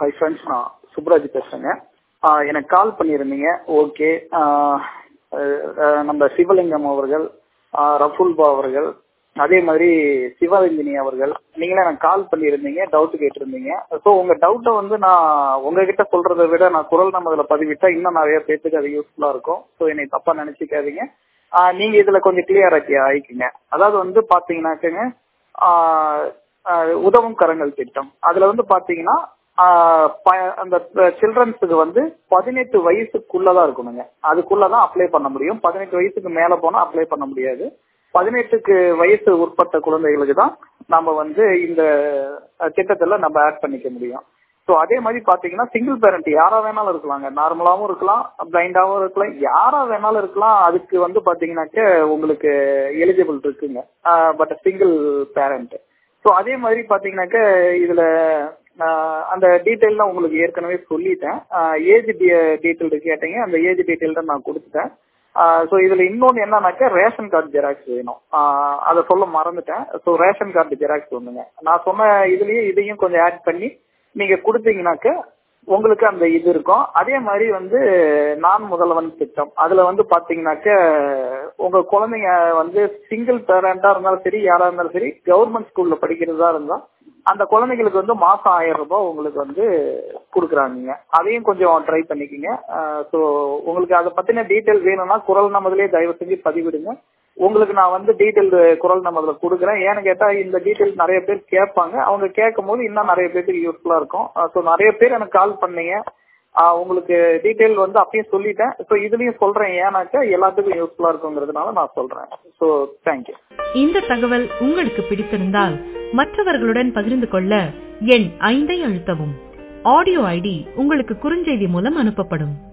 hi friends நான் சுப்ராஜ் பேசுறேங்க ஆஹ் எனக்கு கால் பண்ணியிருந்தீங்க ஓகே நம்ம சிவலிங்கம் அவர்கள் ஆஹ் ரஃபுல்பா அவர்கள் அதே மாதிரி சிவரஞ்சினி அவர்கள் நீங்களே எனக்கு கால் பண்ணியிருந்தீங்க டவுட் கேட்டிருந்தீங்க ஸோ உங்க டவுட்டை வந்து நான் உங்ககிட்ட சொல்றதை விட நான் குரல் நம்ம அதில் பதிவிட்டா இன்னும் நிறைய பேத்துக்கு அது யூஸ்ஃபுல்லா இருக்கும் ஸோ என்னை தப்பா நினைச்சுக்காதீங்க ஆஹ் நீங்க இதுல கொஞ்சம் கிளியர் ஆக்கி ஆயிக்குங்க அதாவது வந்து பாத்தீங்கன்னாக்கங்க ஆஹ் ஆஹ் உதவும் கரங்கள் திட்டம் அதுல வந்து பாத்தீங்கன்னா ஆஹ் ப- அந்த சில்ட்ரன்ஸுக்கு வந்து பதினெட்டு வயசுக்குள்ளதான் இருக்கணுங்க அதுக்குள்ளதான் அப்ளை பண்ண முடியும் பதினெட்டு வயசுக்கு மேல போனா அப்ளை பண்ண முடியாது பதினெட்டுக்கு வயசு உட்பட்ட குழந்தைகளுக்கு தான் நம்ம வந்து இந்த அஹ், திட்டத்துல நம்ம ஆட் பண்ணிக்க முடியும் ஸோ அதே மாதிரி பாத்தீங்கன்னா சிங்கிள் பேரண்ட் யாரா வேணாலும் இருக்கலாங்க நார்மலாவும் இருக்கலாம் பிளைண்டாவும் இருக்கலாம் யாரா வேணாலும் இருக்கலாம் அதுக்கு வந்து பாத்தீங்கன்னாக்க உங்களுக்கு எலிஜிபிள் இருக்குங்க பட் சிங்கிள் பேரண்ட் ஸோ அதே மாதிரி பாத்தீங்கன்னாக்க இதுல ஆஹ், அந்த டீட்டெயில்லாம் உங்களுக்கு ஏற்கனவே சொல்லிட்டேன் ஏஜ் டீட்டெயில் கேட்டீங்க அந்த ஏஜ் டீட்டெயில் தான் நான் கொடுத்துட்டேன் ஸோ இதுல இன்னொன்று என்னன்னாக்கா ரேஷன் கார்டு ஜெராக்ஸ் வேணும் ஆஹ், அதை சொல்ல மறந்துட்டேன் ஸோ ரேஷன் கார்டு ஜெராக்ஸ் ஒண்ணுங்க நான் சொன்ன இதுலயே இதையும் கொஞ்சம் ஆட் பண்ணி நீங்க கொடுத்தீங்கன்னாக்க உங்களுக்கு அந்த இது இருக்கும் அதே மாதிரி வந்து நான் முதல்வன் திட்டம் அதுல வந்து பாத்தீங்கன்னாக்க உங்க குழந்தைங்க வந்து சிங்கிள் பேரண்டா இருந்தாலும் சரி யாரா இருந்தாலும் சரி கவர்மெண்ட் ஸ்கூல்ல படிக்கிறதா இருந்தா அந்த குழந்தைங்களுக்கு வந்து மாசம் ஆயிரம் ரூபாய் உங்களுக்கு வந்து கொடுக்குறாங்க அதையும் கொஞ்சம் ட்ரை பண்ணிக்கோங்க ஸோ உங்களுக்கு அதை பத்தின டீட்டெயில் வேணும்னா குரல் நமதிலே தயவு செஞ்சு பதிவிடுங்க உங்களுக்கு நான் வந்து டீட்டெயில் குரல் நம்ம அதில் கொடுக்குறேன் ஏன்னு கேட்டா இந்த டீட்டெயில் நிறைய பேர் கேட்பாங்க அவங்க கேட்கும் போது இன்னும் நிறைய பேருக்கு யூஸ்ஃபுல்லா இருக்கும் ஸோ நிறைய பேர் எனக்கு கால் பண்ணீங்க ஆஹ் உங்களுக்கு டீட்டெயில் வந்து அப்பயும் சொல்லிட்டேன் ஸோ இதுலயும் சொல்றேன் ஏன்னாக்கா எல்லாத்துக்கும் யூஸ்ஃபுல்லா இருக்குங்கிறதுனால நான் சொல்றேன் ஸோ தேங்க்யூ இந்த தகவல் உங்களுக்கு பிடித்திருந்தால் மற்றவர்களுடன் பகிர்ந்து கொள்ள எண் ஐந்தை அழுத்தவும் ஆடியோ ஐடி உங்களுக்கு குறுஞ்செய்தி மூலம் அனுப்பப்படும்